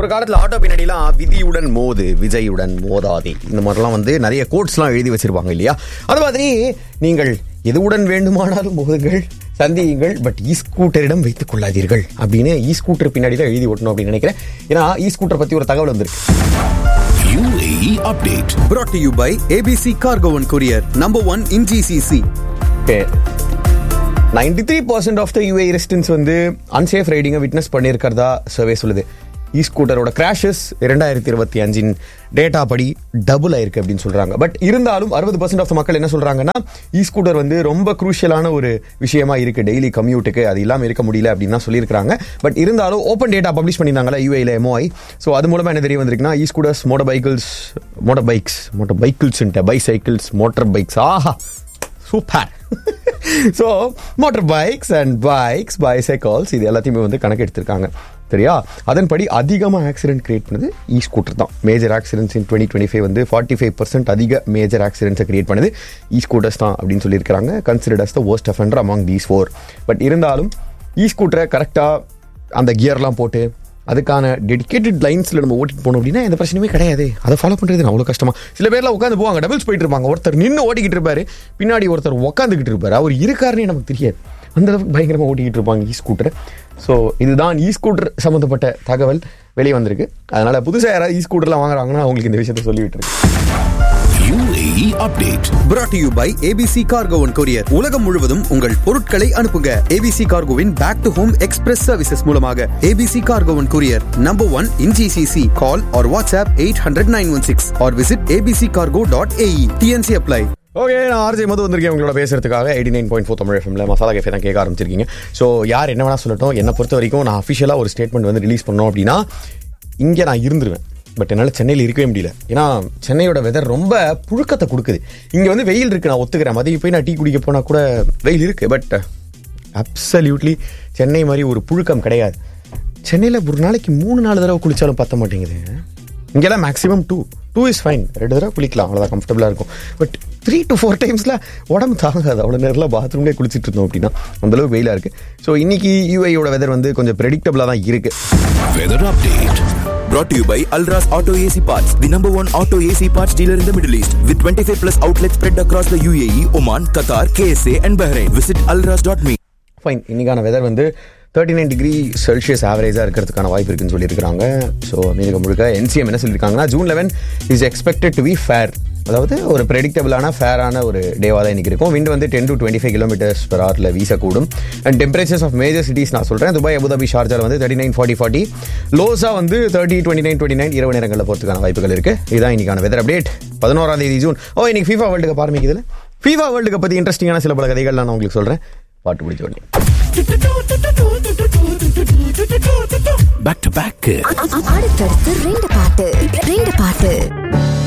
ஒரு காலத்துல ஆட்டோ பின்னாடிலாம் விதியுடன் மோது விஜயுடன் மோதாதே இந்த மாதிரிலாம் வந்து நிறைய கோட்ஸ்லாம் எழுதி வச்சிருப்பாங்க இல்லையா அது மாதிரி நீங்கள் எதுவுடன் வேண்டுமானாலும் மோதுங்கள் சந்தியுங்கள் பட் இ ஸ்கூட்டரிடம் வைத்துக் கொள்ளாதீர்கள் அப்படின்னு இ ஸ்கூட்டர் பின்னாடி தான் எழுதி ஓட்டணும் அப்படின்னு நினைக்கிறேன் ஏன்னா இ ஸ்கூட்டர் பத்தி ஒரு தகவல் வந்திருக்கு UAE update. brought to you by ABC Cargo and Courier, number one in GCC. Ninety three percent of the UAE residents வந்து அன்சேஃப் ரைடிங்கை விட்னஸ் பண்ணியிருக்கிறதா சர்வே சொல்லுது இ ஸ்கூட்டரோட கிராஷஸ் இரண்டாயிரத்தி இருபத்தி அஞ்சின் டேட்டா படி டபுள் ஆயிருக்கு அப்படின்னு சொல்றாங்க பட் இருந்தாலும் அறுபது பர்சன்ட் ஆஃப் மக்கள் என்ன சொல்றாங்கன்னா இ ஸ்கூட்டர் வந்து ரொம்ப குரூஷியலான ஒரு விஷயமா இருக்கு டெய்லி கம்யூட்டுக்கு அது இல்லாமல் இருக்க முடியல அப்படின்னு தான் சொல்லியிருக்காங்க பட் இருந்தாலும் ஓப்பன் டேட்டா பப்ளிஷ் பண்ணியிருந்தாங்களா யூஏல எம்ஓஐ ஸோ அது மூலமா என்ன தெரிய வந்திருக்குன்னா E scooters motorcycles motor bikes motorcycles bicycles motor bikes ஆஹா super so motor bikes and bikes bicycles இது எல்லாத்தையுமே வந்து கணக்கு எடுத்திருக்காங்க சரியா அதன்படி அதிகமாக ஆக்சிடென்ட் கிரியேட் பண்ணது இ ஸ்கூட்டர் தான் major accidents in twenty twenty five வந்து ஃபார்ட்டி ஃபைவ் பர்சன்ட் அதிக மேஜர் ஆக்சிடென்ட்ஸை கிரியேட் பண்ணது இ ஸ்கூட்டர்ஸ் தான் அப்படின்னு சொல்லியிருக்காங்க considered as the worst offender among these four but இருந்தாலும் இ ஸ்கூட்டரை கரெக்டாக அந்த கியர்லாம் போட்டு அதுக்கான டெடிகேட்டட் லைன்ஸில் நம்ம ஓட்டிட்டு போனோம் அப்படின்னா எந்த பிரச்சனையுமே கிடையாது அதை ஃபாலோ பண்ணுறது அவ்வளோ கஷ்டமா சில பேர்லாம் உட்காந்து போவாங்க டபுள்ஸ் போயிட்டு இருப்பாங்க ஒருத்தர் நின்று ஓட்டிக்கிட்டு இருப்பாரு பின்னாடி ஒருத்தர் உட்காந்துக்கிட்டு இருப்பாரு அவர் இருக்காருன்னே நமக்கு தெரியாது அந்த அளவுக்கு பயங்கரமாக ஓட்டிக்கிட்டு இருப்பாங்க இ ஸ்கூட்டர் ஸோ இதுதான் இ ஸ்கூட்டர் சம்மந்தப்பட்ட தகவல் வெளியே வந்திருக்கு அதனால புதுசாக யாராவது இ ஸ்கூட்டர்லாம் வாங்குறாங்கன்னா அவங்களுக்கு இந்த விஷயத்த சொல்லி விட்டுருக்கு UAE update. brought to you by ABC Cargo and Courier. உலகம் முழுவதும் உங்கள் பொருட்களை அனுப்புங்க ABC Cargoவின் back to home express services மூலமாக ABC Cargo and Courier, number one in GCC. Call or WhatsApp 800-916 or visit abccargo.ae. TNC apply. Okay நான் RJ Madhu வந்திருக்கேன் உங்களோட பேசுறதுக்காக eighty nine point four Tamil எஃப்எம்ல மசாலா கேஃபே தான் கேட்க ஆரம்பிச்சிருக்கீங்க ஸோ யார் என்ன வேணா சொல்லட்டும் என்னை பொறுத்த வரைக்கும் நான் அஃபிஷியலாக ஒரு ஸ்டேட்மெண்ட் வந்து ரிலீஸ் பண்ணோம் அப்படின்னா இங்கே நான் இருந்துருவேன் பட் என்னால் சென்னையில் இருக்கவே முடியல ஏன்னா சென்னையோட வெதர் ரொம்ப புழுக்கத்தை கொடுக்குது இங்கே வந்து வெயில் இருக்கு நான் ஒத்துக்கிறேன் மதியம் போய் நான் டீ குடிக்க போனால் கூட வெயில் இருக்கு பட் அப்சல்யூட்லி சென்னை மாதிரி ஒரு புழுக்கம் கிடையாது சென்னையில் ஒரு நாளைக்கு மூணு நாலு தடவை குளிச்சாலும் பத்த மாட்டேங்குது இங்கெல்லாம் maximum two two is fine ரெண்டு தடவை குளிக்கலாம் அவ்வளோதான் கம்ஃபர்டபுளாக இருக்கும் பட் த்ரீ டு ஃபோர் டைம்ஸில் உடம்பு தாங்காது அவ்வளோ நேரத்தில் பாத்ரூம்லேயே குளிச்சிட்டு இருந்தோம் அப்படின்னா அந்தளவுக்கு வெயிலாக இருக்குது ஸோ இன்னைக்கு யூஐயோட வெதர் வந்து கொஞ்சம் ப்ரெடிக்டபுளாக தான் இருக்குது Weather update. Brought to you by Alras Auto AC Parts, the number one auto AC parts dealer in the Middle East, with 25 plus outlets spread across the UAE, Oman, Qatar, KSA, and Bahrain. Visit alras.me. Fine இன்னைக்கான weather வந்து thirty nine degree Celsius ஆவரேஜாக இருக்கிறதுக்கான வாய்ப்பு இருக்குன்னு சொல்லியிருக்காங்க so America முழுக்க NCM என்ன சொல்லியிருக்காங்கன்னா June eleven is expected to be fair அதாவது ஒரு ப்ரெடிக்டபிளான ஃபேரான ஒரு டேவாக தான் இன்னைக்கு இருக்கும் விண்ட் வந்து ten to twenty five kilometres per ஹவரில் வீசக்கூடும் and temperatures of major cities நான் சொல்கிறேன் துபாய் அபுதாபி ஷார்ஜால் வந்து தேர்ட்டி நைன் ஃபார்ட்டி ஃபார்ட்டி லோஸாக வந்து thirty twenty nine twenty nine இரவு நேரங்களில் போகிறதுக்கான வாய்ப்புகள் இருக்குது இதுதான் இன்னைக்கான வெதர் அப்டேட் பதினோராம் தேதி ஜூன் ஓ இன்னைக்கு ஃபீஃபா வேர்ல்டு கப் ஆரம்பிக்குதுல ஃபீஃபா வேர்ல்டு கப் பற்றி இன்ட்ரெஸ்டிங்கான சில பல கதைகள் நான் உங்களுக்கு சொல்கிறேன் பாட்டு பிடிச்ச உடனே Back to back. அடுத்தடுத்து ரெண்டு பாட்டு ரெண்டு பாட்டு